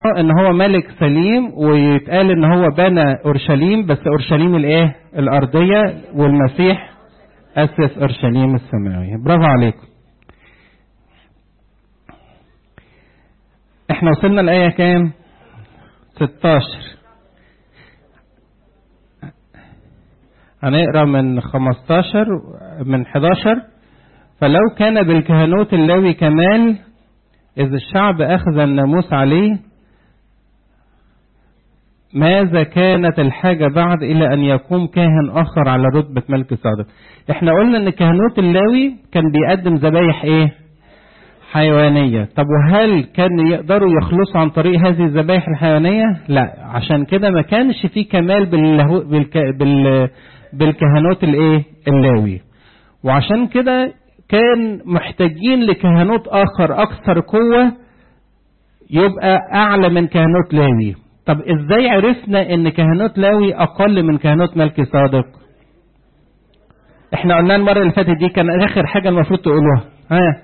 ان هو ملك سليم ويتقال ان هو بنى اورشليم بس اورشليم الايه الارضيه والمسيح اسس اورشليم السماويه برافو عليكم احنا وصلنا الايه كام 16 هنقرا من 15 من 11 فلو كان بالكهنوت اللاوي كمال إذ الشعب أخذ الناموس عليه ماذا كانت الحاجة بعد إلى أن يقوم كاهن آخر على رتبة ملك صادق إحنا قلنا أن كهنوت اللاوي كان بيقدم ذبايح إيه حيوانية طب وهل كان يقدروا يخلصوا عن طريق هذه الذبايح الحيوانية لا عشان كده ما كانش في كمال بالله... بالك... بال... بالكهنوت الايه اللاوي وعشان كده كان محتاجين لكهنوت اخر اكثر قوة يبقى اعلى من كهنوت لاوي طب ازاي عرفنا ان كهنوت لاوي اقل من كهنوت ملكي صادق احنا قلنا المرة اللي فاتت دي كان اخر حاجة المفروض تقولوها ها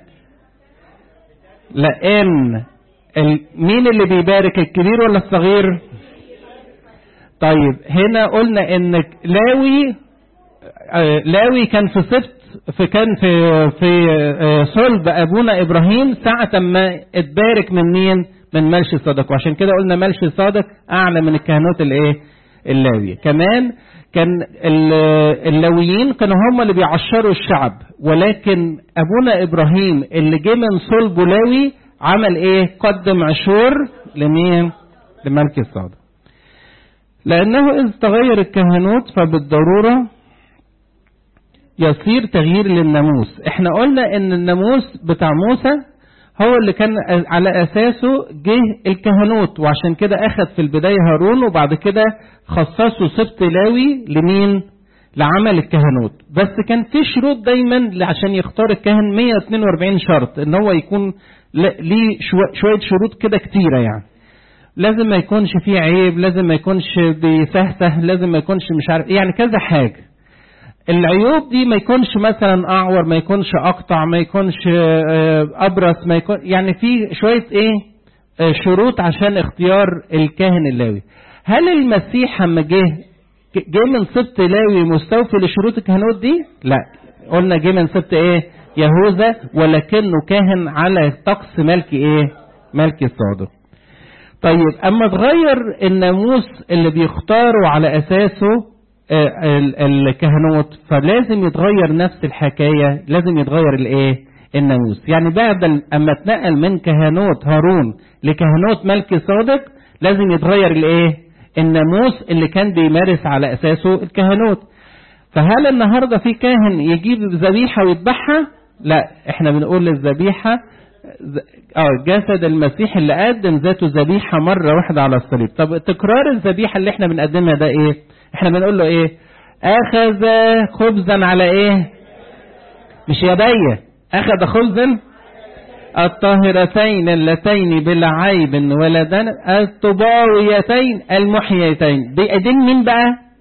لان ال... مين اللي بيبارك الكبير ولا الصغير طيب هنا قلنا ان لاوي آه لاوي كان في سبت في كان في في آه صلب ابونا ابراهيم ساعة ما اتبارك من مين من ملشي صادق وعشان كده قلنا ملشي صادق اعلى من الكهنوت الايه اللاوي كمان كان اللاويين كانوا هم اللي بيعشروا الشعب ولكن ابونا ابراهيم اللي جه من صلبه لاوي عمل ايه قدم عشور لمين لملك الصادق لانه اذ تغير الكهنوت فبالضروره يصير تغيير للناموس احنا قلنا ان الناموس بتاع موسى هو اللي كان على اساسه جه الكهنوت وعشان كده اخذ في البدايه هارون وبعد كده خصصه سبط لاوي لمين لعمل الكهنوت بس كان في شروط دايما عشان يختار الكاهن 142 شرط ان هو يكون ليه شويه شروط كده كتيره يعني لازم ما يكونش فيه عيب لازم ما يكونش بيسهسه لازم ما يكونش مش عارف يعني كذا حاجه العيوب دي ما يكونش مثلا اعور ما يكونش اقطع ما يكونش ابرص ما يكون يعني في شويه ايه شروط عشان اختيار الكاهن اللاوي هل المسيح لما جه جه من سبط لاوي مستوفي لشروط الكهنوت دي لا قلنا جه من سبط ايه يهوذا ولكنه كاهن على طقس ملكي ايه ملكي الصادق طيب اما اتغير الناموس اللي بيختاروا على اساسه الكهنوت فلازم يتغير نفس الحكاية لازم يتغير الايه الناموس يعني بعد اما اتنقل من كهنوت هارون لكهنوت ملكي صادق لازم يتغير الايه الناموس اللي كان بيمارس على اساسه الكهنوت فهل النهاردة في كاهن يجيب ذبيحة ويذبحها لا احنا بنقول للذبيحة اه جسد المسيح اللي قدم ذاته ذبيحة مرة واحدة على الصليب طب تكرار الذبيحة اللي احنا بنقدمها ده ايه احنا بنقول له ايه اخذ خبزا على ايه مش يدي اخذ خبزا الطاهرتين اللتين بلا عيب ولا دنس الطباويتين المحييتين بيقدم مين بقى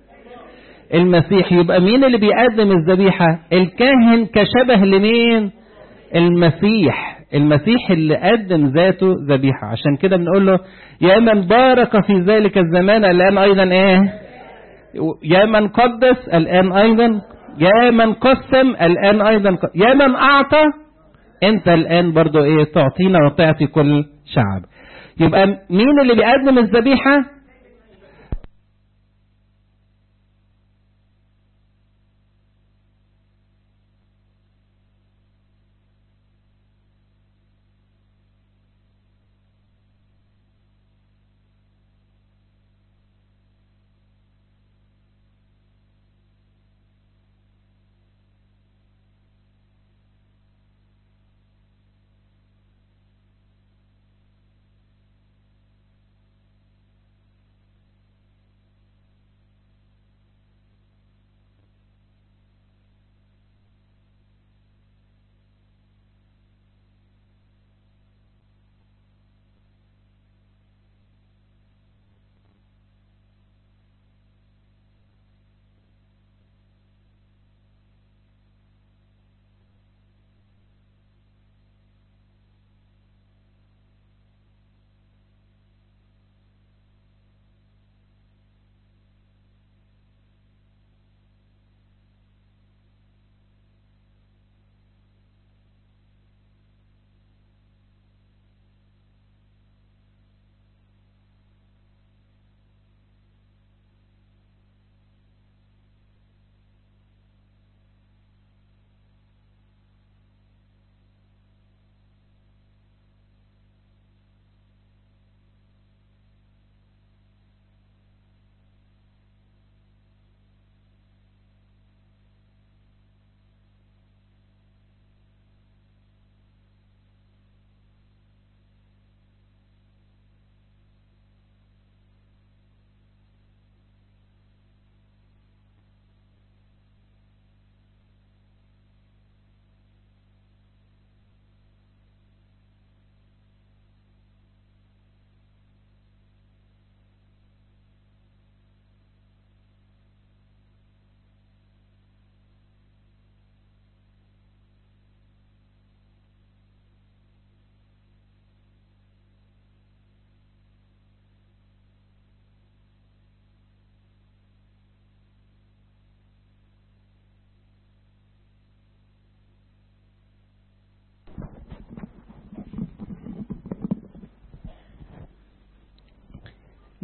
المسيح يبقى مين اللي بيقدم الذبيحة الكاهن كشبه لمين المسيح المسيح اللي قدم ذاته ذبيحة عشان كده بنقول له يا من بارك في ذلك الزمان الآن أيضا إيه يا من قدس الآن أيضا يا من قسم الآن أيضا يا من أعطى أنت الآن برضو إيه تعطينا وتعطي كل شعب يبقى مين اللي بيقدم الذبيحة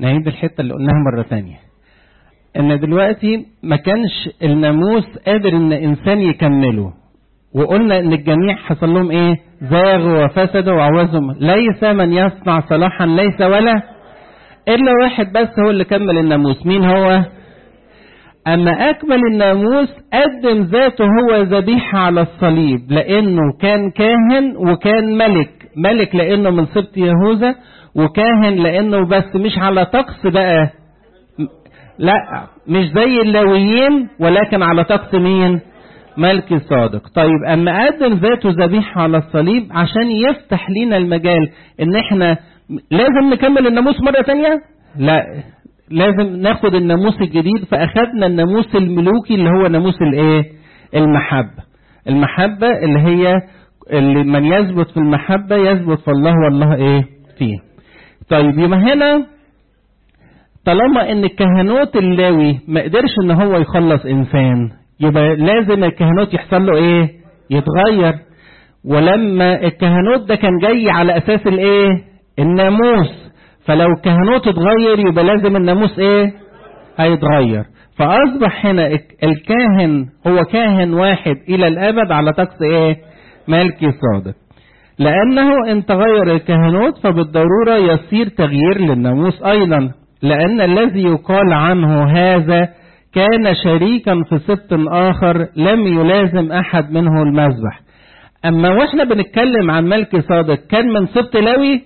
نعيد الحتة اللي قلناها مرة تانية ان دلوقتي ما كانش الناموس قادر ان انسان يكمله وقلنا ان الجميع حصل لهم ايه زاغوا وفسدوا وعوزهم ليس من يصنع صلاحا ليس ولا الا واحد بس هو اللي كمل الناموس مين هو اما اكمل الناموس قدم ذاته هو ذبيحة على الصليب لانه كان كاهن وكان ملك ملك لانه من سبط يهوذا وكاهن لانه بس مش على طقس بقى لا مش زي اللاويين ولكن على طقس مين ملك صادق طيب اما قدم ذاته ذبيحة على الصليب عشان يفتح لينا المجال ان احنا لازم نكمل الناموس مرة تانية لا لازم ناخد الناموس الجديد فاخدنا الناموس الملوكي اللي هو ناموس الايه المحبة المحبة اللي هي اللي من يثبت في المحبة يثبت في الله والله ايه فيه طيب يبقى هنا طالما ان الكهنوت اللاوي ما قدرش ان هو يخلص انسان يبقى لازم الكهنوت يحصل له ايه يتغير ولما الكهنوت ده كان جاي على اساس الايه الناموس فلو الكهنوت اتغير يبقى لازم الناموس ايه هيتغير فاصبح هنا الكاهن هو كاهن واحد الى الابد على طقس ايه ملكي صادق لانه ان تغير الكهنوت فبالضروره يصير تغيير للناموس ايضا لان الذي يقال عنه هذا كان شريكا في سبط آخر لم يلازم أحد منه المذبح أما وإحنا بنتكلم عن ملك صادق كان من سبط لاوي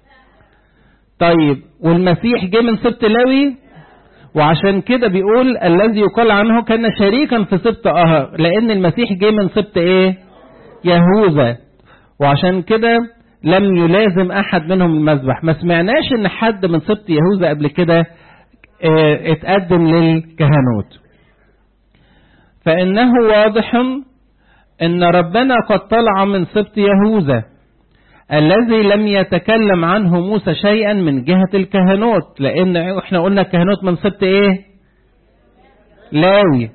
طيب والمسيح جه من سبط لاوي وعشان كده بيقول الذي يقال عنه كان شريكا في سبط آخر لأن المسيح جه من سبط إيه يهوذا وعشان كده لم يلازم أحد منهم المذبح ما سمعناش إن حد من سبط يهوذا قبل كده اتقدم للكهنوت فإنه واضح أن ربنا قد طلع من سبط يهوذا الذي لم يتكلم عنه موسى شيئا من جهة الكهنوت لأن احنا قلنا الكهنوت من سبط ايه لاوي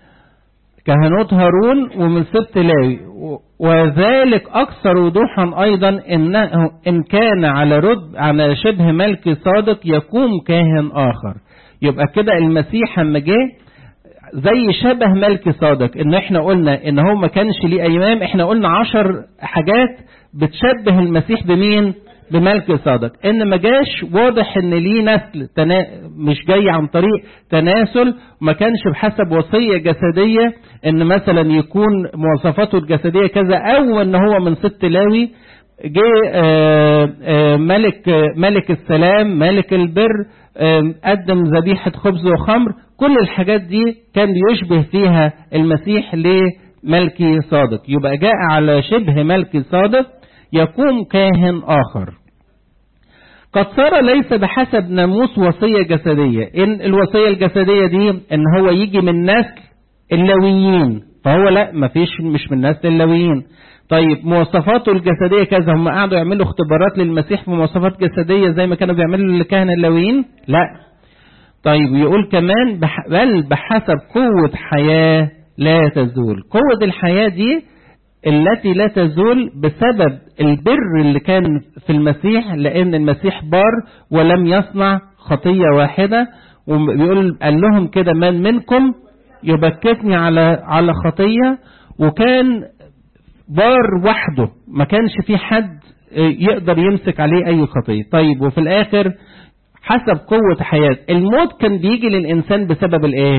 كهنوت هارون ومن سبط لاوي وذلك أكثر وضوحا أيضا إنه إن كان على رد على شبه ملك صادق يقوم كاهن آخر يبقى كده المسيح لما جه زي شبه ملك صادق ان احنا قلنا ان هو ما كانش ليه امام احنا قلنا عشر حاجات بتشبه المسيح بمين بملك صادق ان ما جاش واضح ان ليه نسل تنا... مش جاي عن طريق تناسل وما كانش بحسب وصية جسدية ان مثلا يكون مواصفاته الجسدية كذا او ان هو من ست لاوي جه ملك ملك السلام ملك البر قدم ذبيحة خبز وخمر كل الحاجات دي كان يشبه فيها المسيح لملكي صادق يبقى جاء على شبه ملكي صادق يقوم كاهن آخر قد صار ليس بحسب ناموس وصية جسدية إن الوصية الجسدية دي إن هو يجي من نسل اللاويين فهو لا مفيش مش من نسل اللاويين طيب مواصفاته الجسدية كذا هم قعدوا يعملوا اختبارات للمسيح في مواصفات جسدية زي ما كانوا بيعملوا للكهنة اللاويين لا طيب يقول كمان بح بل بحسب قوة حياة لا تزول قوة الحياة دي التي لا تزول بسبب البر اللي كان في المسيح لأن المسيح بار ولم يصنع خطية واحدة وبيقول قال لهم كده من منكم يبكتني على على خطية وكان بار وحده ما كانش في حد يقدر يمسك عليه أي خطية طيب وفي الآخر حسب قوة حياة الموت كان بيجي للإنسان بسبب الإيه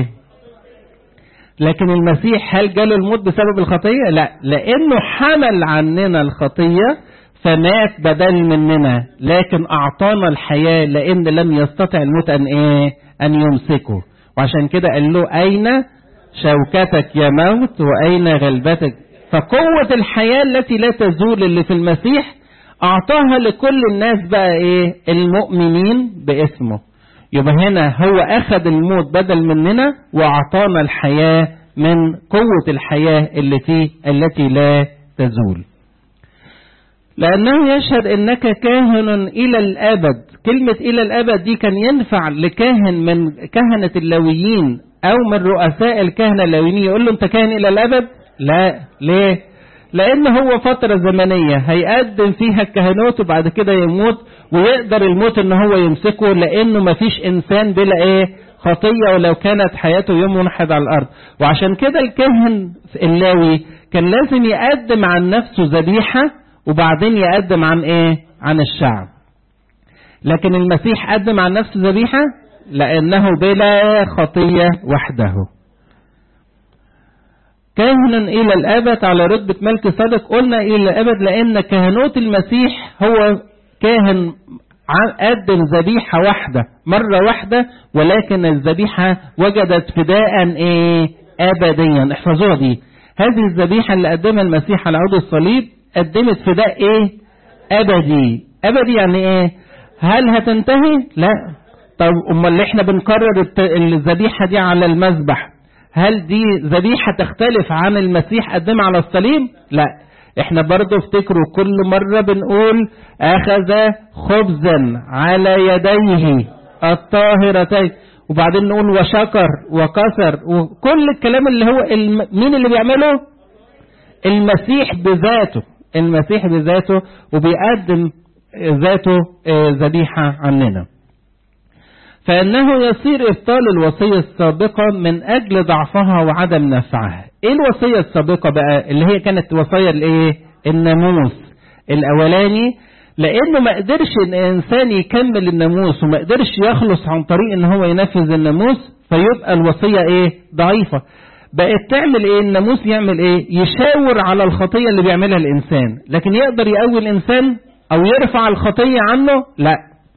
لكن المسيح هل جاله الموت بسبب الخطية لا لأنه حمل عننا الخطية فمات بدل مننا لكن أعطانا الحياة لأن لم يستطع الموت أن إيه أن يمسكه وعشان كده قال له أين شوكتك يا موت وأين غلبتك فقوة الحياة التي لا تزول اللي في المسيح أعطاها لكل الناس بقى إيه المؤمنين باسمه يبقى هنا هو أخذ الموت بدل مننا وأعطانا الحياة من قوة الحياة اللي فيه التي لا تزول لأنه يشهد أنك كاهن إلى الأبد كلمة إلى الأبد دي كان ينفع لكاهن من كهنة اللاويين أو من رؤساء الكهنة اللاويين يقول له أنت كاهن إلى الأبد لا ليه لأن هو فترة زمنية هيقدم فيها الكهنوت وبعد كده يموت ويقدر الموت ان هو يمسكه لانه مفيش انسان بلا ايه خطية ولو كانت حياته يوم واحد على الارض وعشان كده الكاهن اللاوي كان لازم يقدم عن نفسه ذبيحة وبعدين يقدم عن ايه عن الشعب لكن المسيح قدم عن نفسه ذبيحة لأنه بلا خطية وحده كاهنا إلى الأبد على رتبة ملك صادق قلنا إلى الأبد لأن كهنوت المسيح هو كاهن قدم ذبيحة واحدة مرة واحدة ولكن الذبيحة وجدت فداء إيه أبديا احفظوها دي هذه الذبيحة اللي قدمها المسيح على عود الصليب قدمت فداء إيه أبدي أبدي يعني إيه هل هتنتهي لا طب امال اللي احنا بنكرر الذبيحه دي على المذبح هل دي ذبيحه تختلف عن المسيح قدمها على الصليب لا احنا برضو افتكروا كل مرة بنقول اخذ خبزا على يديه الطاهرتين وبعدين نقول وشكر وكسر وكل الكلام اللي هو الم... مين اللي بيعمله المسيح بذاته المسيح بذاته وبيقدم ذاته ذبيحة عننا فإنه يصير إبطال الوصية السابقة من أجل ضعفها وعدم نفعها إيه الوصية السابقة بقى اللي هي كانت وصية الإيه الناموس الأولاني لأنه ما قدرش إن إنسان يكمل الناموس وما قدرش يخلص عن طريق إن هو ينفذ الناموس فيبقى الوصية إيه ضعيفة بقت تعمل ايه الناموس يعمل ايه يشاور على الخطية اللي بيعملها الانسان لكن يقدر يقوي الانسان او يرفع الخطية عنه لا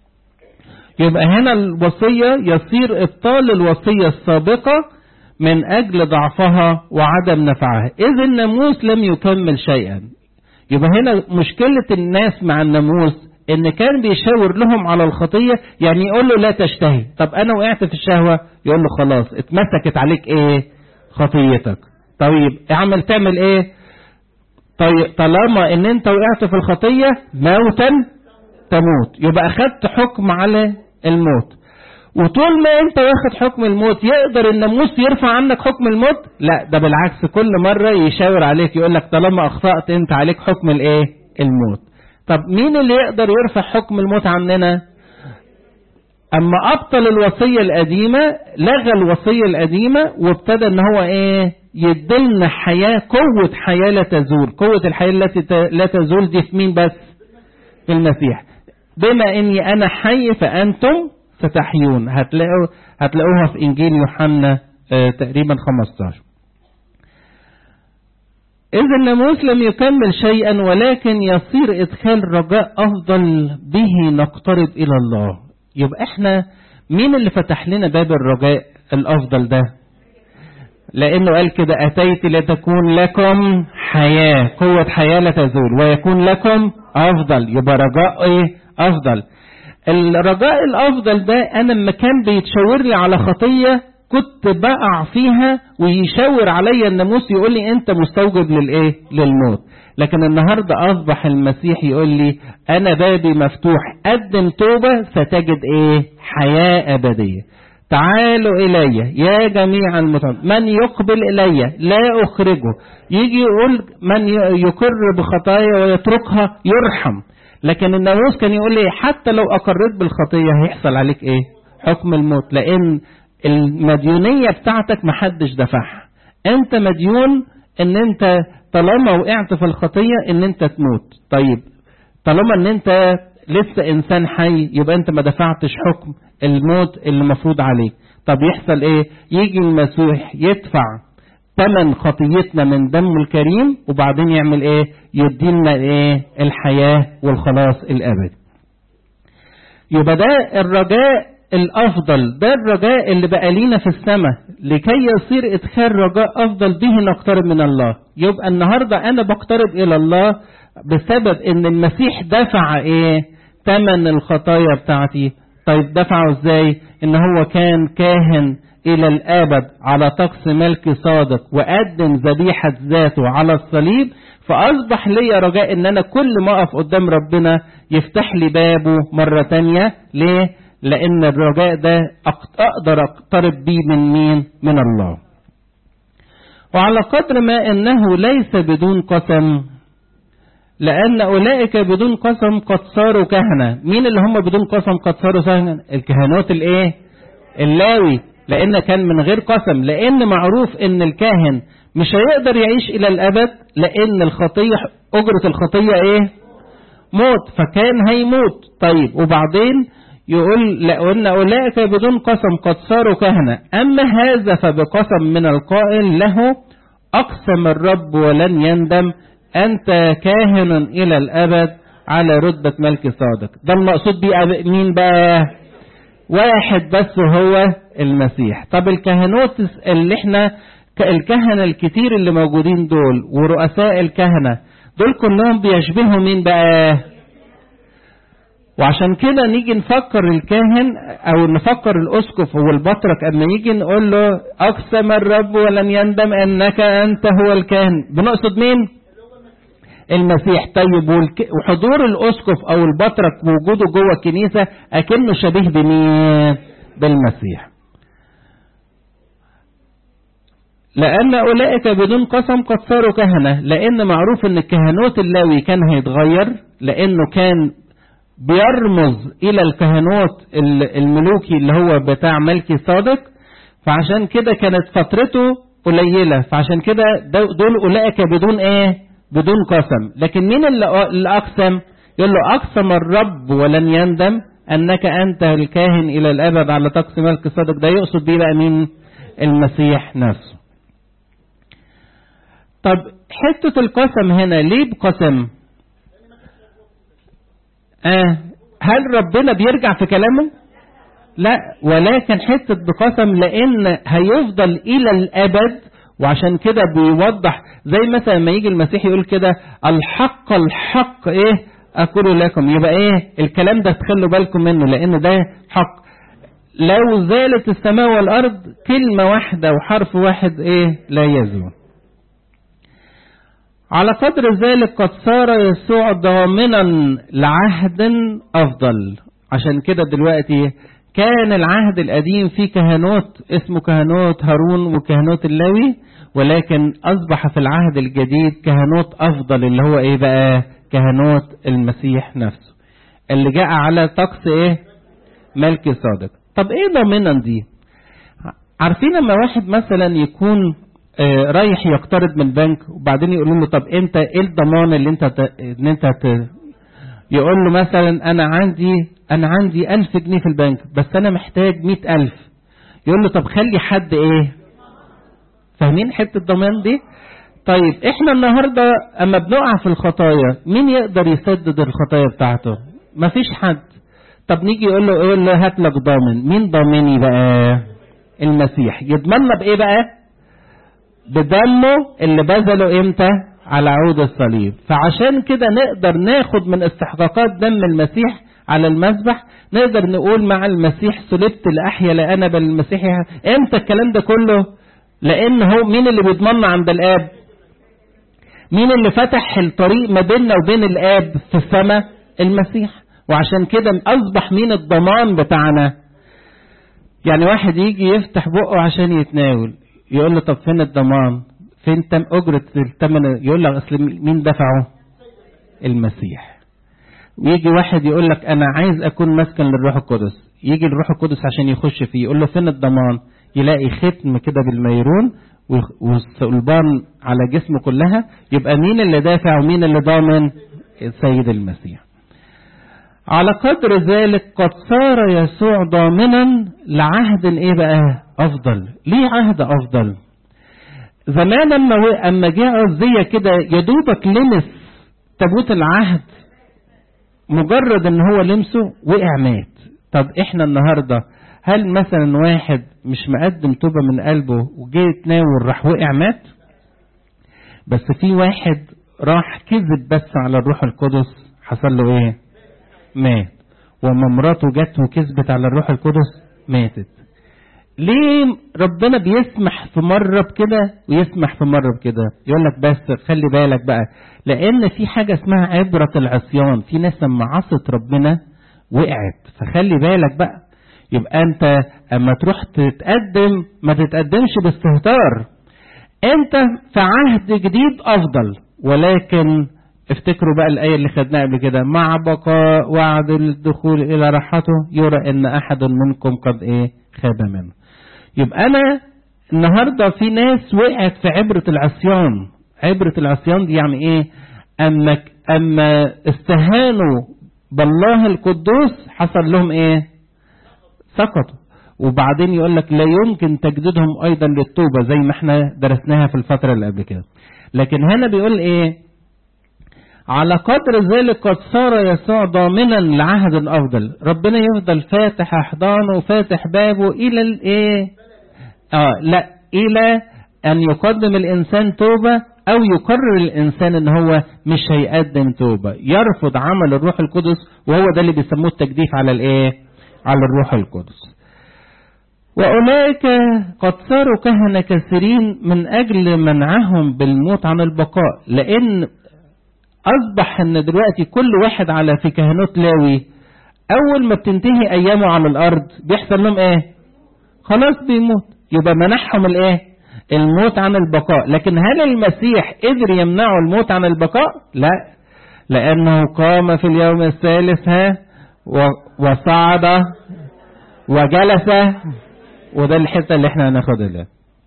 يبقى هنا الوصية يصير ابطال الوصية السابقة من اجل ضعفها وعدم نفعها اذ الناموس لم يكمل شيئا يبقى هنا مشكلة الناس مع الناموس ان كان بيشاور لهم على الخطية يعني يقول له لا تشتهي طب انا وقعت في الشهوة يقول له خلاص اتمسكت عليك ايه خطيتك طيب اعمل تعمل ايه طيب طالما ان انت وقعت في الخطية موتا تموت يبقى اخدت حكم على الموت وطول ما انت واخد حكم الموت يقدر الناموس يرفع عنك حكم الموت لا ده بالعكس كل مرة يشاور عليك يقول لك طالما اخطأت انت عليك حكم الايه الموت طب مين اللي يقدر يرفع حكم الموت عننا اما ابطل الوصية القديمة لغى الوصية القديمة وابتدى ان هو ايه يدلنا حياة قوة حياة لا تزول قوة الحياة التي لا تزول دي في مين بس في المسيح بما اني انا حي فانتم ستحيون هتلاقوا هتلاقوها في انجيل يوحنا اه تقريبا 15 إذا الناموس لم يكمل شيئا ولكن يصير إدخال رجاء أفضل به نقترب إلى الله يبقى احنا مين اللي فتح لنا باب الرجاء الافضل ده لانه قال كده اتيت لتكون لكم حياة قوة حياة لا تزول ويكون لكم افضل يبقى رجاء ايه افضل الرجاء الافضل ده انا لما كان بيتشاور لي على خطية كنت بقع فيها ويشاور عليا الناموس يقول لي انت مستوجب للايه للموت لكن النهاردة أصبح المسيح يقول لي أنا بابي مفتوح قدم توبة ستجد إيه حياة أبدية تعالوا إلي يا جميع المتعب من يقبل إلي لا أخرجه يجي يقول من يقر بخطايا ويتركها يرحم لكن الناموس كان يقول لي حتى لو أقريت بالخطية هيحصل عليك إيه حكم الموت لأن المديونية بتاعتك محدش دفعها أنت مديون ان انت طالما وقعت في الخطية ان انت تموت طيب طالما ان انت لسه انسان حي يبقى انت ما دفعتش حكم الموت اللي مفروض عليك طب يحصل ايه يجي المسيح يدفع ثمن خطيتنا من دمه الكريم وبعدين يعمل ايه يدينا ايه الحياة والخلاص الابدي يبقى ده الرجاء الافضل ده الرجاء اللي بقى لينا في السماء لكي يصير ادخال رجاء افضل به نقترب من الله يبقى النهارده انا بقترب الى الله بسبب ان المسيح دفع ايه ثمن الخطايا بتاعتي طيب دفعه ازاي ان هو كان كاهن الى الابد على طقس ملك صادق وقدم ذبيحه ذاته على الصليب فاصبح لي رجاء ان انا كل ما اقف قدام ربنا يفتح لي بابه مره تانية ليه لأن الرجاء ده أقدر أقترب بيه من مين؟ من الله. وعلى قدر ما أنه ليس بدون قسم لأن أولئك بدون قسم قد صاروا كهنة مين اللي هم بدون قسم قد صاروا كهنة الكهنوت الإيه اللاوي لأن كان من غير قسم لأن معروف إن الكاهن مش هيقدر يعيش إلى الأبد لأن الخطية أجرة الخطية إيه موت فكان هيموت طيب وبعدين يقول لأن أولئك بدون قسم قد صاروا كهنة أما هذا فبقسم من القائل له أقسم الرب ولن يندم أنت كاهن إلى الأبد على رتبة ملك صادق ده المقصود بيه مين بقى واحد بس هو المسيح طب الكهنوت اللي احنا الكهنة الكتير اللي موجودين دول ورؤساء الكهنة دول كلهم بيشبهوا مين بقى وعشان كده نيجي نفكر الكاهن او نفكر الاسقف والبطرك اما يجي نقول له اقسم الرب ولن يندم انك انت هو الكاهن بنقصد مين المسيح طيب وحضور الاسقف او البطرك وجوده جوه الكنيسه اكنه شبيه بمين بالمسيح لأن أولئك بدون قسم قد صاروا كهنة لأن معروف أن الكهنوت اللاوي كان هيتغير لأنه كان بيرمز إلى الكهنوت الملوكي اللي هو بتاع ملكي صادق فعشان كده كانت فترته قليلة فعشان كده دول أولئك بدون إيه بدون قسم لكن مين اللي أقسم يقول له أقسم الرب ولن يندم أنك أنت الكاهن إلى الأبد على طقس ملك صادق ده يقصد بيه بقى مين المسيح نفسه طب حتة القسم هنا ليه بقسم آه هل ربنا بيرجع في كلامه لا ولكن حتة بقسم لأن هيفضل إلى الأبد وعشان كده بيوضح زي مثلا ما يجي المسيح يقول كده الحق الحق ايه اقول لكم يبقى ايه الكلام ده تخلوا بالكم منه لان ده حق لو زالت السماء والارض كلمة واحدة وحرف واحد ايه لا يزول على قدر ذلك قد صار يسوع ضامنا لعهد افضل عشان كده دلوقتي كان العهد القديم فيه كهنوت اسمه كهنوت هارون وكهنوت اللاوي ولكن اصبح في العهد الجديد كهنوت افضل اللي هو ايه بقى كهنوت المسيح نفسه اللي جاء على طقس ايه ملك صادق طب ايه ضامنا دي عارفين لما واحد مثلا يكون آه رايح يقترض من البنك وبعدين يقولوا له طب انت ايه الضمان اللي انت ت... ان انت ت... يقول له مثلا انا عندي انا عندي ألف جنيه في البنك بس انا محتاج مئة ألف يقول له طب خلي حد ايه فاهمين حتة الضمان دي طيب احنا النهاردة اما بنقع في الخطايا مين يقدر يسدد الخطايا بتاعته مفيش حد طب نيجي يقول له يقول له هات لك ضامن مين ضامني بقى المسيح يضمننا بايه بقى بدمه اللي بذله امتى على عود الصليب فعشان كده نقدر ناخد من استحقاقات دم المسيح على المذبح نقدر نقول مع المسيح صلبت لأحيا لأنا بل المسيح امتى الكلام ده كله لأن هو مين اللي بيضمننا عند الآب مين اللي فتح الطريق ما بيننا وبين الآب في السماء المسيح وعشان كده أصبح مين الضمان بتاعنا يعني واحد يجي يفتح بقه عشان يتناول يقول له طب فين الضمان فين تم أجرة الثمن يقول لك أصل مين دفعه المسيح ويجي واحد يقول لك أنا عايز أكون مسكن للروح القدس يجي الروح القدس عشان يخش فيه يقول له فين الضمان يلاقي ختم كده بالميرون والصلبان على جسمه كلها يبقى مين اللي دافع ومين اللي ضامن السيد المسيح على قدر ذلك قد صار يسوع ضامنا لعهد ايه بقى افضل ليه عهد افضل زمان اما اما جه عزية كده يا دوبك لمس تابوت العهد مجرد ان هو لمسه وقع مات طب احنا النهارده هل مثلا واحد مش مقدم توبة من قلبه وجه يتناول راح وقع مات بس في واحد راح كذب بس على الروح القدس حصل له ايه مات وما مراته جت وكذبت على الروح القدس ماتت ليه ربنا بيسمح في مرة بكده ويسمح في مرة بكده يقول لك بس خلي بالك بقى لان في حاجة اسمها عبرة العصيان في ناس لما عصت ربنا وقعت فخلي بالك بقى يبقى انت اما تروح تتقدم ما تتقدمش باستهتار انت في عهد جديد افضل ولكن افتكروا بقى الآية اللي خدناها قبل كده مع بقاء وعد الدخول إلى راحته يرى إن أحد منكم قد إيه خاب منه يبقى أنا النهاردة في ناس وقعت في عبرة العصيان عبرة العصيان دي يعني إيه أما أما استهانوا بالله القدوس حصل لهم إيه سقطوا وبعدين يقول لك لا يمكن تجديدهم أيضا للتوبة زي ما احنا درسناها في الفترة اللي قبل كده لكن هنا بيقول إيه على قدر ذلك قد صار يسوع ضامنا لعهد افضل ربنا يفضل فاتح احضانه وفاتح بابه الى الايه اه لا الى ان يقدم الانسان توبه او يقرر الانسان ان هو مش هيقدم توبه يرفض عمل الروح القدس وهو ده اللي بيسموه التجديف على الايه على الروح القدس وأولئك قد صاروا كهنة كثيرين من أجل منعهم بالموت عن البقاء لأن أصبح أن دلوقتي كل واحد على في كهنوت لاوي أول ما بتنتهي أيامه على الأرض بيحصل لهم إيه؟ خلاص بيموت يبقى منحهم الإيه؟ الموت عن البقاء لكن هل المسيح قدر يمنعه الموت عن البقاء؟ لا لأنه قام في اليوم الثالث ها وصعد وجلس وده الحتة اللي احنا هناخدها ده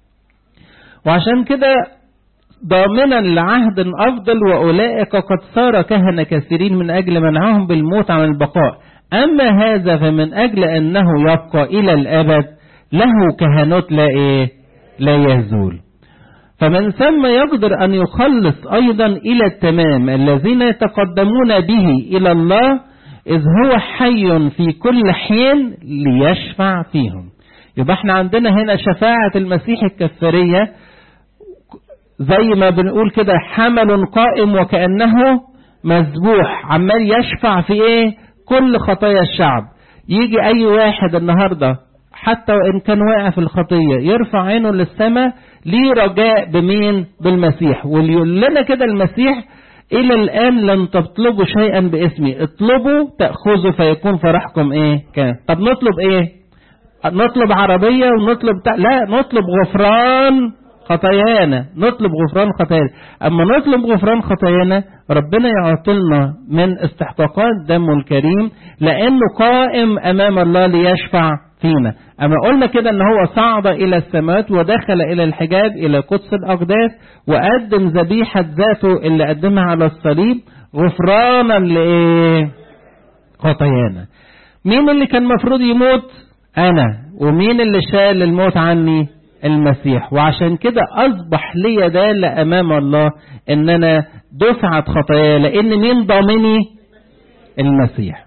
وعشان كده ضامنا لعهد أفضل وأولئك قد صار كهنة كثيرين من أجل منعهم بالموت عن البقاء أما هذا فمن أجل أنه يبقى إلى الأبد له كهنوت لا إيه لا يزول فمن ثم يقدر أن يخلص أيضا إلى التمام الذين يتقدمون به إلى الله إذ هو حي في كل حين ليشفع فيهم يبقى احنا عندنا هنا شفاعة المسيح الكفارية زي ما بنقول كده حمل قائم وكأنه مذبوح عمال يشفع في ايه كل خطايا الشعب يجي اي واحد النهاردة حتى وان كان واقع في الخطية يرفع عينه للسماء ليه رجاء بمين بالمسيح واللي لنا كده المسيح الى الان لن تطلبوا شيئا باسمي اطلبوا تأخذوا فيكون فرحكم ايه كان طب نطلب ايه نطلب عربية ونطلب تا... لا نطلب غفران خطايانا نطلب غفران خطايانا اما نطلب غفران خطايانا ربنا يعطلنا من استحقاقات دمه الكريم لانه قائم امام الله ليشفع فينا اما قلنا كده ان هو صعد الى السماوات ودخل الى الحجاب الى قدس الاقداس وقدم ذبيحة ذاته اللي قدمها على الصليب غفرانا لايه خطايانا مين اللي كان مفروض يموت انا ومين اللي شال الموت عني المسيح وعشان كده اصبح لي دالة امام الله ان انا دفعت خطايا لان مين ضامني المسيح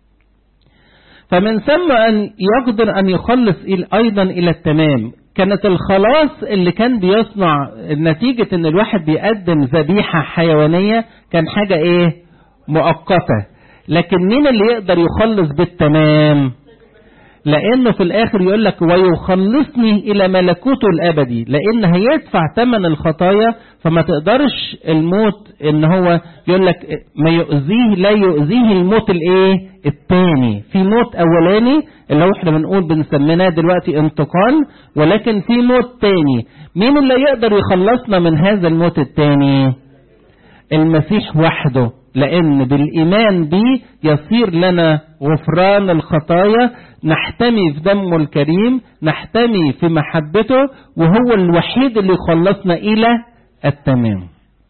فمن ثم ان يقدر ان يخلص ايضا الى التمام كانت الخلاص اللي كان بيصنع نتيجة ان الواحد بيقدم ذبيحة حيوانية كان حاجة ايه مؤقتة لكن مين اللي يقدر يخلص بالتمام لانه في الاخر يقول لك ويخلصني الى ملكوته الابدي لان هيدفع ثمن الخطايا فما تقدرش الموت ان هو يقول لك ما يؤذيه لا يؤذيه الموت الايه الثاني في موت اولاني اللي هو احنا بنقول بنسميناه دلوقتي انتقال ولكن في موت تاني مين اللي يقدر يخلصنا من هذا الموت الثاني المسيح وحده لأن بالإيمان به يصير لنا غفران الخطايا نحتمي في دمه الكريم نحتمي في محبته وهو الوحيد اللي يخلصنا إلى التمام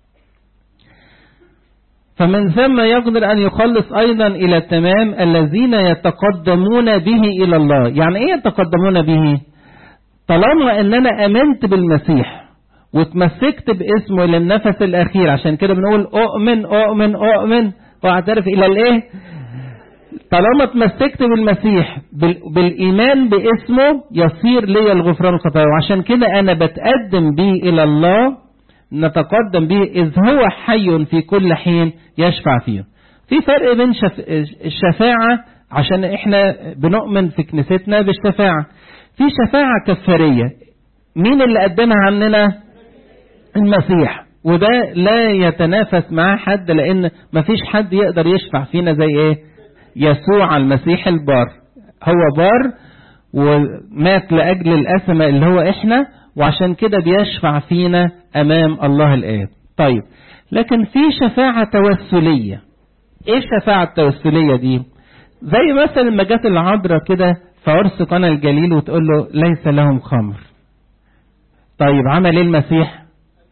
فمن ثم يقدر أن يخلص أيضا إلى التمام الذين يتقدمون به إلى الله يعني إيه يتقدمون به طالما أن أنا أمنت بالمسيح واتمسكت باسمه الى النفس الاخير عشان كده بنقول اؤمن اؤمن اؤمن واعترف الى الايه طالما اتمسكت بالمسيح بالايمان باسمه يصير لي الغفران الخطايا وعشان كده انا بتقدم به الى الله نتقدم به اذ هو حي في كل حين يشفع فيه في فرق بين شف... الشفاعة عشان احنا بنؤمن في كنيستنا بالشفاعة في شفاعة كفارية مين اللي قدمها عننا المسيح وده لا يتنافس مع حد لان مفيش حد يقدر يشفع فينا زي ايه يسوع المسيح البار هو بار ومات لاجل الاسماء اللي هو احنا وعشان كده بيشفع فينا امام الله الاب طيب لكن في شفاعة توسلية ايه الشفاعة التوسلية دي زي مثلا لما جت العذراء كده في عرس قنا الجليل وتقول له ليس لهم خمر طيب عمل ايه المسيح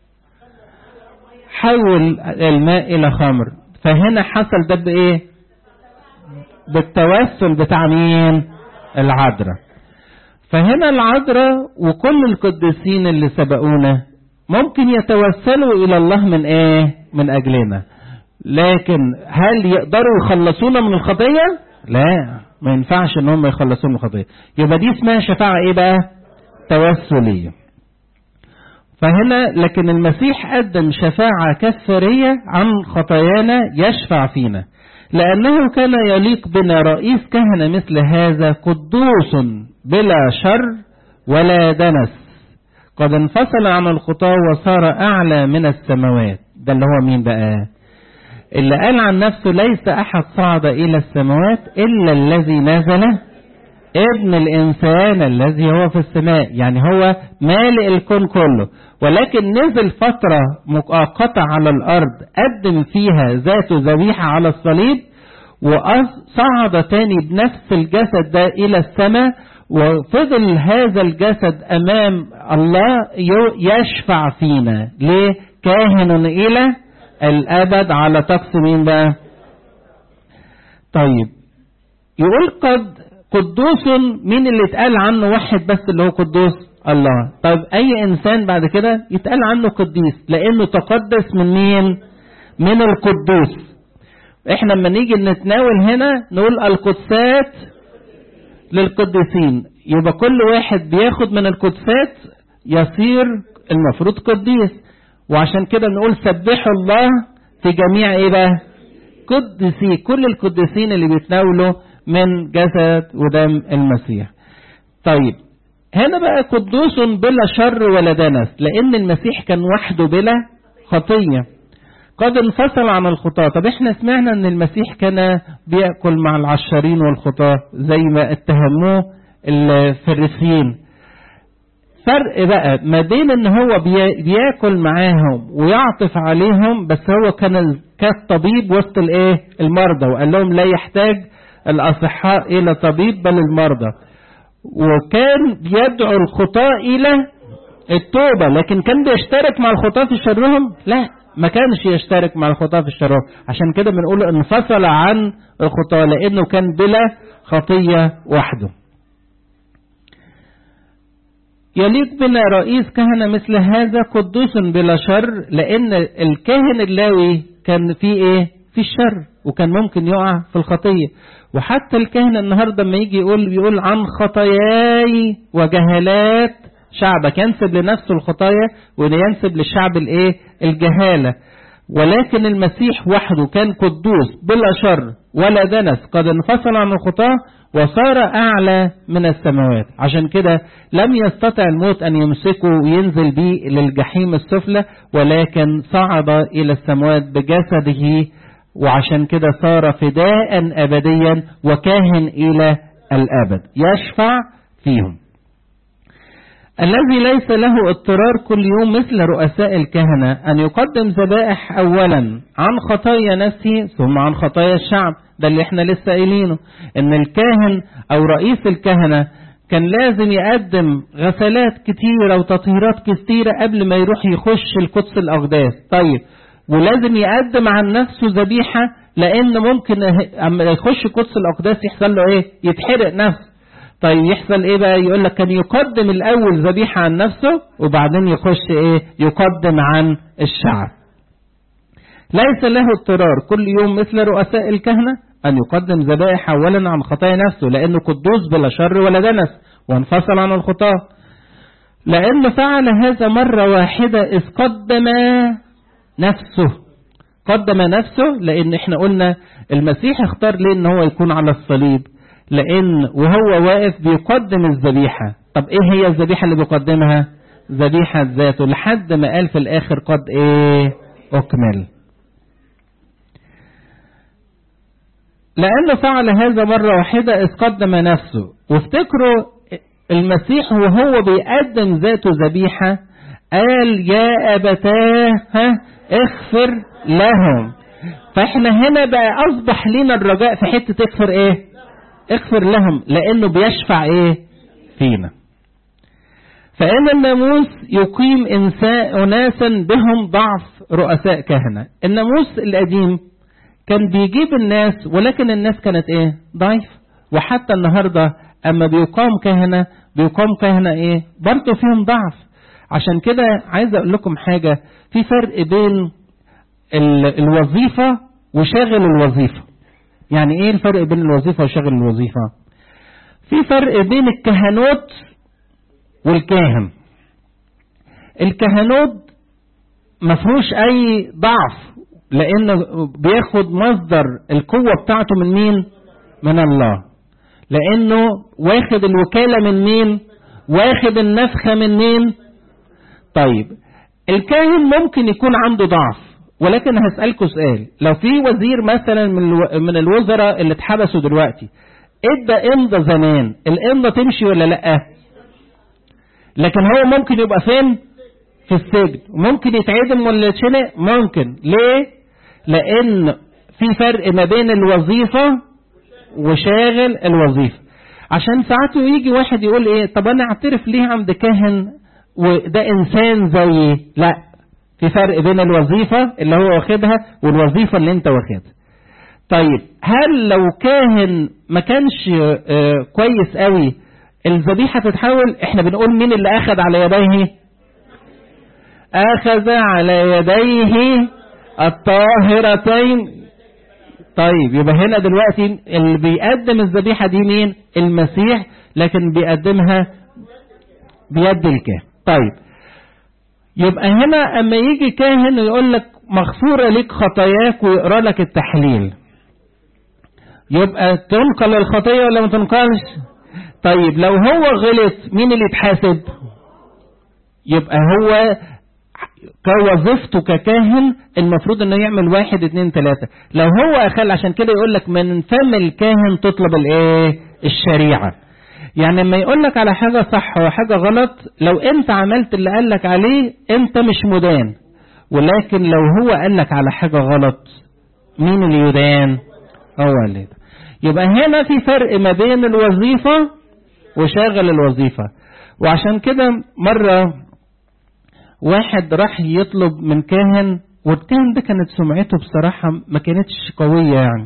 حول الماء الى خمر فهنا حصل ده بايه بالتوسل بتاع مين العذراء فهنا العذراء وكل القديسين اللي سبقونا ممكن يتوسلوا الى الله من ايه من اجلنا لكن هل يقدروا يخلصونا من الخطيه لا ما ينفعش ان هم يخلصونا من الخطيه يبقى دي اسمها شفاعه ايه بقى توسليه فهنا لكن المسيح قدم شفاعة كفارية عن خطايانا يشفع فينا لأنه كان يليق بنا رئيس كهنة مثل هذا قدوس بلا شر ولا دنس قد انفصل عن الخطاة وصار أعلى من السماوات ده اللي هو مين بقى اللي قال عن نفسه ليس أحد صعد إلى السماوات إلا الذي نزل ابن الإنسان الذي هو في السماء يعني هو مالئ الكون كله ولكن نزل فترة مؤقتة على الأرض قدم فيها ذاته ذبيحة على الصليب وصعد تاني بنفس الجسد ده إلى السماء وفضل هذا الجسد أمام الله يشفع فينا ليه كاهن إلى الأبد على طقس مين بقى طيب يقول قد قدوس مين اللي اتقال عنه واحد بس اللي هو قدوس الله طيب اي انسان بعد كده يتقال عنه قديس لانه تقدس من مين من القدوس احنا لما نيجي نتناول هنا نقول القدسات للقديسين يبقى كل واحد بياخد من القدسات يصير المفروض قديس وعشان كده نقول سبحوا الله في جميع ايه بقى قدسي كل القديسين اللي بيتناولوا من جسد ودم المسيح طيب هنا بقى قدوس بلا شر ولا دنس لان المسيح كان وحده بلا خطيه قد انفصل عن الخطاة طب احنا سمعنا ان المسيح كان بيأكل مع العشارين والخطاة زي ما اتهموه الفريسيين فرق بقى ما بين ان هو بياكل معاهم ويعطف عليهم بس هو كان كالطبيب وسط الايه المرضى وقال لهم لا يحتاج الاصحاء الى طبيب بل المرضى وكان بيدعو الخطاة الى التوبة لكن كان بيشترك مع الخطاة في شرهم لا ما كانش يشترك مع الخطاة في شرهم عشان كده بنقول انفصل عن الخطاة لانه كان بلا خطية وحده يليق بنا رئيس كهنة مثل هذا قدوس بلا شر لأن الكاهن اللاوي كان فيه إيه؟ في الشر وكان ممكن يقع في الخطية وحتى الكاهن النهاردة لما يجي يقول بيقول عن خطاياي وجهالات شعبك ينسب لنفسه الخطايا وينسب للشعب الايه الجهالة ولكن المسيح وحده كان قدوس بلا شر ولا دنس قد انفصل عن الخطاة وصار أعلى من السماوات عشان كده لم يستطع الموت أن يمسكه وينزل به للجحيم السفلى ولكن صعد إلى السماوات بجسده وعشان كده صار فداء أبديا وكاهن إلى الأبد يشفع فيهم الذي ليس له اضطرار كل يوم مثل رؤساء الكهنة أن يقدم ذبائح أولا عن خطايا نفسه ثم عن خطايا الشعب ده اللي احنا لسه قايلينه ان الكاهن او رئيس الكهنة كان لازم يقدم غسلات كتيرة وتطهيرات كتيرة قبل ما يروح يخش القدس الأقداس طيب ولازم يقدم عن نفسه ذبيحة لأن ممكن أما يخش قدس الأقداس يحصل له إيه؟ يتحرق نفسه طيب يحصل ايه بقى يقول لك كان يقدم الاول ذبيحه عن نفسه وبعدين يخش ايه يقدم عن الشعب ليس له اضطرار كل يوم مثل رؤساء الكهنه ان يقدم ذبائح اولا عن خطايا نفسه لانه قدوس بلا شر ولا دنس وانفصل عن الخطاه لانه فعل هذا مره واحده اذ قدم نفسه قدم نفسه لان احنا قلنا المسيح اختار ليه ان هو يكون على الصليب لان وهو واقف بيقدم الذبيحة طب ايه هي الذبيحة اللي بيقدمها ذبيحة ذاته لحد ما قال في الاخر قد ايه اكمل لانه فعل هذا مرة واحدة اذ قدم نفسه وافتكروا المسيح وهو بيقدم ذاته ذبيحة قال يا أبتاه ها اغفر لهم فاحنا هنا بقى أصبح لنا الرجاء في حتة اغفر ايه اغفر لهم لأنه بيشفع ايه فينا فإن الناموس يقيم إنسان أناسا بهم ضعف رؤساء كهنة الناموس القديم كان بيجيب الناس ولكن الناس كانت ايه ضعيف وحتى النهاردة اما بيقام كهنة بيقام كهنة ايه برضه فيهم ضعف عشان كده عايز اقول لكم حاجة في فرق بين الوظيفة وشاغل الوظيفة يعني ايه الفرق بين الوظيفة وشاغل الوظيفة في فرق بين الكهنوت والكاهن الكهنوت مفهوش اي ضعف لانه بياخد مصدر القوة بتاعته من مين من الله لانه واخد الوكالة من مين واخد النفخة من مين طيب الكاهن ممكن يكون عنده ضعف ولكن هسألكوا سؤال لو في وزير مثلا من من الوزراء اللي اتحبسوا دلوقتي ادى امضى زمان الامضى تمشي ولا لا لكن هو ممكن يبقى فين في السجن ممكن يتعدم ولا يتشنق ممكن ليه لان في فرق ما بين الوظيفة وشاغل الوظيفة عشان ساعات يجي واحد يقول ايه طب انا اعترف ليه عند كاهن وده انسان زيي لا في فرق بين الوظيفة اللي هو واخدها والوظيفة اللي انت واخدها طيب هل لو كاهن ما كانش اه كويس قوي الذبيحة تتحول احنا بنقول مين اللي اخذ على يديه اخذ على يديه الطاهرتين طيب يبقى هنا دلوقتي اللي بيقدم الذبيحة دي مين المسيح لكن بيقدمها بيد الكاهن طيب يبقى هنا اما يجي كاهن ويقول لك مغفورة لك خطاياك ويقرا لك التحليل يبقى تنقل الخطية ولا ما تنقلش طيب لو هو غلط مين اللي يتحاسب يبقى هو كوظيفته ككاهن المفروض انه يعمل واحد اتنين تلاتة لو هو اخل عشان كده يقول لك من فم الكاهن تطلب الايه الشريعة يعني لما يقول لك على حاجة صح وحاجة غلط لو انت عملت اللي قال لك عليه انت مش مدان ولكن لو هو قال لك على حاجة غلط مين اللي يدان هو اللي يدان يبقى هنا في فرق ما بين الوظيفة وشاغل الوظيفة وعشان كده مرة واحد راح يطلب من كاهن والكاهن ده كانت سمعته بصراحة ما كانتش قوية يعني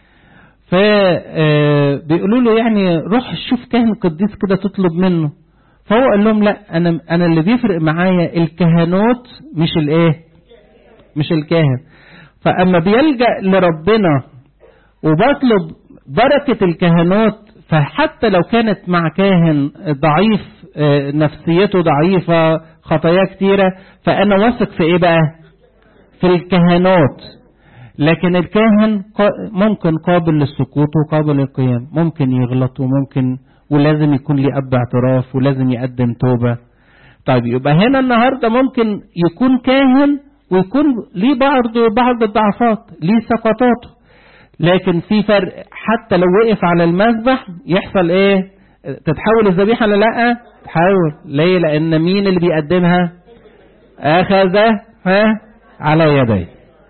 فبيقولوا له يعني روح شوف كاهن قديس كده تطلب منه فهو قال لهم لا انا انا اللي بيفرق معايا الكهنوت مش الايه مش الكاهن فاما بيلجا لربنا وبطلب بركه الكهنوت فحتى لو كانت مع كاهن ضعيف نفسيته ضعيفه خطايا كتيره فانا واثق في ايه بقى في الكهنوت لكن الكاهن ممكن قابل للسكوت وقابل للقيام ممكن يغلط وممكن ولازم يكون ليه اب اعتراف ولازم يقدم توبه طيب يبقى هنا النهارده ممكن يكون كاهن ويكون ليه بعض بعض الضعفات ليه سقطاته لكن في فرق حتى لو وقف على المذبح يحصل ايه تتحول الذبيحه ولا لا تحول ليه لان مين اللي بيقدمها اخذ ها على يديه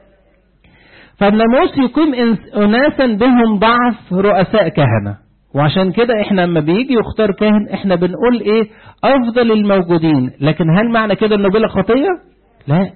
فالناموس يقيم اناسا بهم ضعف رؤساء كهنه وعشان كده احنا لما بيجي يختار كاهن احنا بنقول ايه افضل الموجودين لكن هل معنى كده انه بلا خطيه لا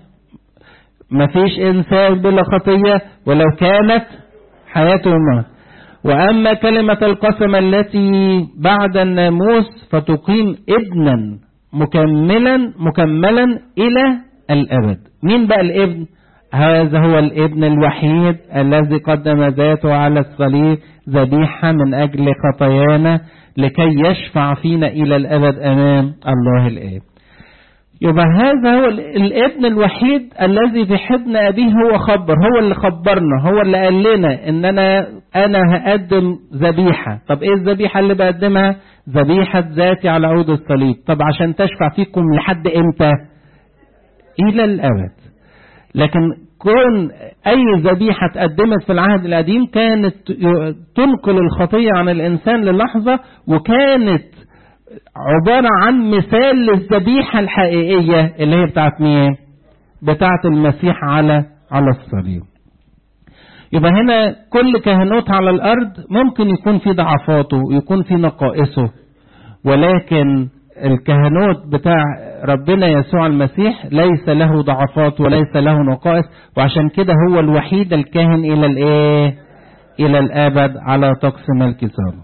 مفيش انسان بلا خطيه ولو كانت حياته ما واما كلمه القسم التي بعد الناموس فتقيم ابنا مكملا مكملا الى الابد مين بقى الابن هذا هو الابن الوحيد الذي قدم ذاته على الصليب ذبيحة من أجل خطايانا لكي يشفع فينا إلى الأبد أمام الله الآب يبقى هذا هو الابن الوحيد الذي في حضن أبيه هو خبر هو اللي خبرنا هو اللي قال لنا إن أنا أنا هقدم ذبيحة طب إيه الذبيحة اللي بقدمها ذبيحة ذاتي على عود الصليب طب عشان تشفع فيكم لحد إمتى إلى الأبد لكن كون أي ذبيحة اتقدمت في العهد القديم كانت تنقل الخطية عن الإنسان للحظة وكانت عبارة عن مثال للذبيحة الحقيقية اللي هي بتاعت مين بتاعت المسيح على على الصليب يبقى هنا كل كهنوت على الأرض ممكن يكون في ضعفاته ويكون في نقائصه ولكن الكهنوت بتاع ربنا يسوع المسيح ليس له ضعفات وليس له نقائص وعشان كده هو الوحيد الكاهن الى الايه الى الابد على طقس ملك صالح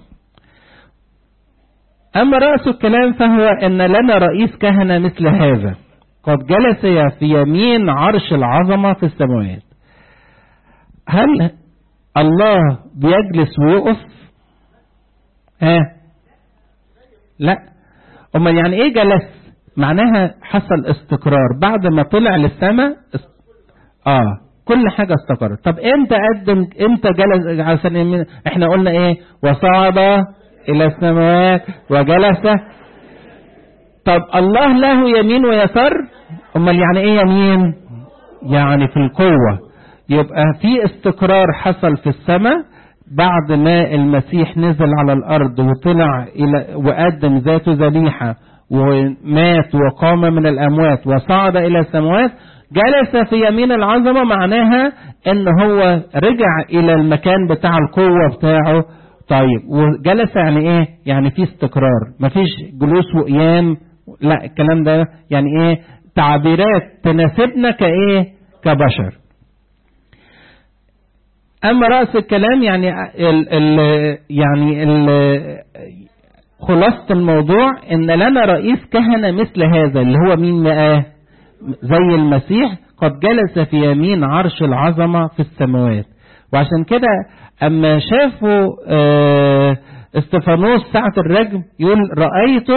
اما راس الكلام فهو ان لنا رئيس كهنه مثل هذا قد جلس في يمين عرش العظمه في السماوات هل الله بيجلس ويقف ها لا امال يعني ايه جلس معناها حصل استقرار بعد ما طلع للسماء است... اه كل حاجة استقرت طب امتى قدم امتى جلس عشان يمين احنا قلنا ايه وصعد الى السماوات وجلس طب الله له يمين ويسار امال يعني ايه يمين يعني في القوة يبقى في استقرار حصل في السماء بعد ما المسيح نزل على الارض وطلع الى وقدم ذاته ذبيحه ومات وقام من الاموات وصعد الى السماوات جلس في يمين العظمه معناها ان هو رجع الى المكان بتاع القوه بتاعه طيب وجلس يعني ايه يعني في استقرار مفيش جلوس وقيام لا الكلام ده يعني ايه تعبيرات تناسبنا كايه كبشر اما راس الكلام يعني ال ال يعني ال خلاصه الموضوع ان لنا رئيس كهنه مثل هذا اللي هو مين بقى زي المسيح قد جلس في يمين عرش العظمه في السماوات وعشان كده اما شافوا اه استفانوس ساعه الرجم يقول رايته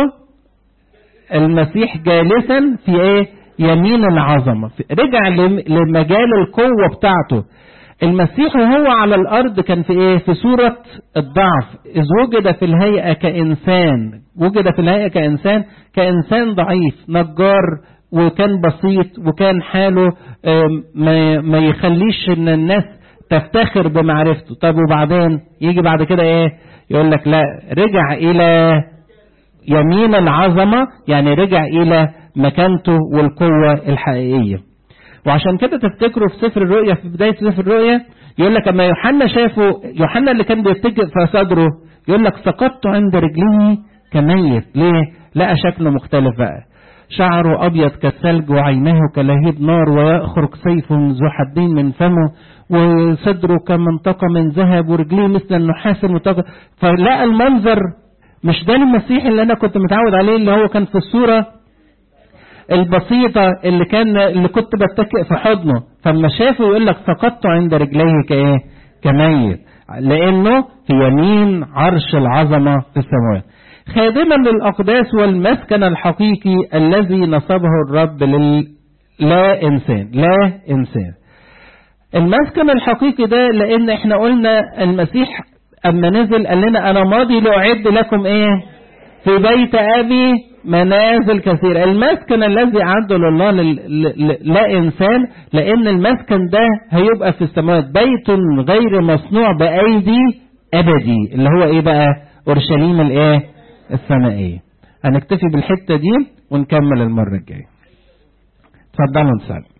المسيح جالسا في ايه يمين العظمه رجع لمجال القوه بتاعته المسيح وهو على الارض كان في ايه في صورة الضعف اذ وجد في الهيئة كانسان وجد في الهيئة كانسان كانسان ضعيف نجار وكان بسيط وكان حاله ما, ما يخليش ان الناس تفتخر بمعرفته طب وبعدين يجي بعد كده ايه يقول لك لا رجع الى يمين العظمة يعني رجع الى مكانته والقوة الحقيقية وعشان كده تفتكروا في سفر الرؤيا في بداية سفر الرؤيا يقول لك اما يوحنا شافه يوحنا اللي كان بيتكئ في صدره يقول لك سقطت عند رجليه كميت ليه؟ لقى شكله مختلف بقى شعره ابيض كالثلج وعيناه كلهيب نار ويخرج سيف ذو حدين من فمه وصدره كمنطقة من ذهب ورجليه مثل النحاس المتقى فلقى المنظر مش ده المسيح اللي انا كنت متعود عليه اللي هو كان في الصوره البسيطة اللي كان اللي كنت بتكئ في حضنه فلما شافه يقول لك سقطت عند رجليه كايه كميت لانه في يمين عرش العظمة في السماوات خادما للأقداس والمسكن الحقيقي الذي نصبه الرب لل لا إنسان لا إنسان المسكن الحقيقي ده لأن احنا قلنا المسيح أما نزل قال لنا أنا ماضي لأعد لكم إيه في بيت أبي منازل كثيرة المسكن الذي أعده لله لا إنسان لأن المسكن ده هيبقى في السماوات بيت غير مصنوع بأيدي أبدي اللي هو إيه بقى أورشليم الإيه السمائية هنكتفي بالحتة دي ونكمل المرة الجاية اتفضلوا نسأل